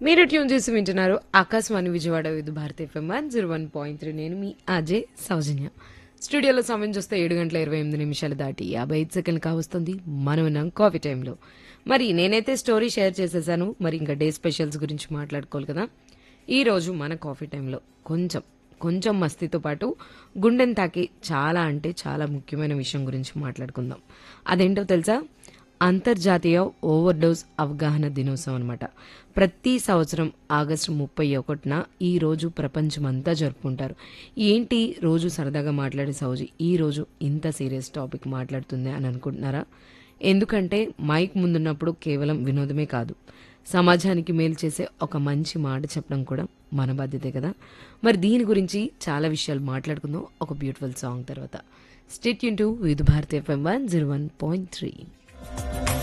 మీరు ట్యూన్ చేసి వింటున్నారు Akashvani Vijayawada Vividh Bharati FM one zero one point three నేను మీ అజయ్ సౌజన్య స్టూడియోలో సమయం చూస్తే ఏడు గంటల ఇరవై ఎనిమిది నిమిషాలు దాటి యాభై ఐదు సెకండ్లు కావస్తుంది మనం ఉన్నాం కాఫీ టైంలో మరి నేనైతే స్టోరీ షేర్ చేసేసాను మరి ఇంకా డే స్పెషల్స్ గురించి మాట్లాడుకోవాలి కదా ఈ రోజు మన కాఫీ టైంలో కొంచెం కొంచెం మస్తీతో పాటు గుండెని తాకి చాలా అంటే చాలా ముఖ్యమైన విషయం గురించి మాట్లాడుకుందాం అదేంటో తెలుసా అంతర్జాతీయ ఓవర్ డోస్ అవగాహన దినోత్సవం అనమాట ప్రతి సంవత్సరం ఆగస్టు ముప్పై ఒకటిన ఈ రోజు ప్రపంచమంతా జరుపుకుంటారు ఏంటి రోజు సరదాగా మాట్లాడే సౌజీ ఈ రోజు ఇంత సీరియస్ టాపిక్ మాట్లాడుతుంది అని అనుకుంటున్నారా ఎందుకంటే మైక్ ముందున్నప్పుడు కేవలం వినోదమే కాదు సమాజానికి మేలు చేసే ఒక మంచి మాట చెప్పడం కూడా మన బాధ్యతే కదా మరి దీని గురించి చాలా విషయాలు మాట్లాడుకుందాం ఒక బ్యూటిఫుల్ సాంగ్ తర్వాత స్టేట్ యూన్ to Vividh Bharati FM one zero one point three